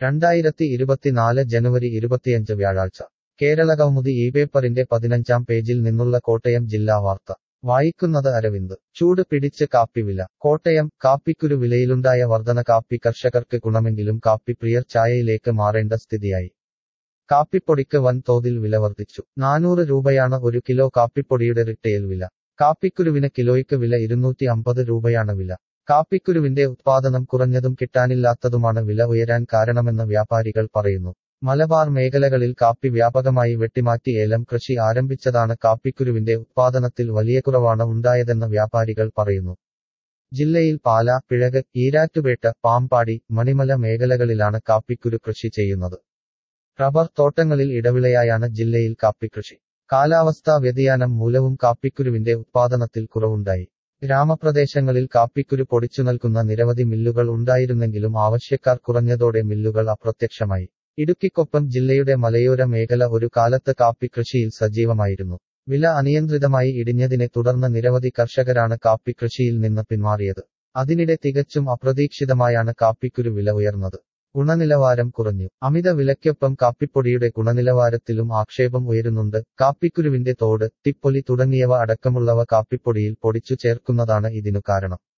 രണ്ടായിരത്തി ഇരുപത്തിനാല് ജനുവരി ഇരുപത്തിയഞ്ച് വ്യാഴാഴ്ച കേരളകൗമുദി ഈ പേപ്പറിന്റെ പതിനഞ്ചാം പേജിൽ നിന്നുള്ള കോട്ടയം ജില്ലാ വാർത്ത വായിക്കുന്നത് അരവിന്ദ് ചൂട് പിടിച്ച് കാപ്പി വില കോട്ടയം കാപ്പിക്കുരു വിലയിലുണ്ടായ വർധന കാപ്പി കർഷകർക്ക് ഗുണമെങ്കിലും കാപ്പി പ്രിയർ ചായയിലേക്ക് മാറേണ്ട സ്ഥിതിയായി കാപ്പിപ്പൊടിക്ക് വൻ തോതിൽ വില വർദ്ധിച്ചു നാനൂറ് രൂപയാണ് ഒരു കിലോ കാപ്പിപ്പൊടിയുടെ റിട്ടെയിൽ വില കാപ്പിക്കുരുവിന് കിലോയ്ക്ക് വില ഇരുന്നൂറ്റി അമ്പത് രൂപയാണ് വില കാപ്പിക്കുരുവിന്റെ ഉത്പാദനം കുറഞ്ഞതും കിട്ടാനില്ലാത്തതുമാണ് വില ഉയരാൻ കാരണമെന്ന് വ്യാപാരികൾ പറയുന്നു മലബാർ മേഖലകളിൽ കാപ്പി വ്യാപകമായി വെട്ടിമാറ്റി ഏലം കൃഷി ആരംഭിച്ചതാണ് കാപ്പിക്കുരുവിന്റെ ഉത്പാദനത്തിൽ വലിയ കുറവാണ് ഉണ്ടായതെന്ന് വ്യാപാരികൾ പറയുന്നു ജില്ലയിൽ പാല പിഴക് ഈരാറ്റുപേട്ട പാമ്പാടി മണിമല മേഖലകളിലാണ് കാപ്പിക്കുരു കൃഷി ചെയ്യുന്നത് റബ്ബർ തോട്ടങ്ങളിൽ ഇടവിളയായാണ് ജില്ലയിൽ കാപ്പിക്കൃഷി കാലാവസ്ഥാ വ്യതിയാനം മൂലവും കാപ്പിക്കുരുവിന്റെ ഉത്പാദനത്തിൽ കുറവുണ്ടായി ഗ്രാമപ്രദേശങ്ങളിൽ കാപ്പിക്കുരു പൊടിച്ചു നൽകുന്ന നിരവധി മില്ലുകൾ ഉണ്ടായിരുന്നെങ്കിലും ആവശ്യക്കാർ കുറഞ്ഞതോടെ മില്ലുകൾ അപ്രത്യക്ഷമായി ഇടുക്കിക്കൊപ്പം ജില്ലയുടെ മലയോര മേഖല ഒരു കാലത്ത് കാപ്പി കൃഷിയിൽ സജീവമായിരുന്നു വില അനിയന്ത്രിതമായി ഇടിഞ്ഞതിനെ തുടർന്ന് നിരവധി കർഷകരാണ് കാപ്പി കൃഷിയിൽ നിന്ന് പിന്മാറിയത് അതിനിടെ തികച്ചും അപ്രതീക്ഷിതമായാണ് കാപ്പിക്കുരു വില ഉയർന്നത് ഗുണനിലവാരം കുറഞ്ഞു അമിത വിലയ്ക്കൊപ്പം കാപ്പിപ്പൊടിയുടെ ഗുണനിലവാരത്തിലും ആക്ഷേപം ഉയരുന്നുണ്ട് കാപ്പിക്കുരുവിന്റെ തോട് തിപ്പൊലി തുടങ്ങിയവ അടക്കമുള്ളവ കാപ്പിപ്പൊടിയിൽ പൊടിച്ചു ചേർക്കുന്നതാണ് ഇതിനു കാരണം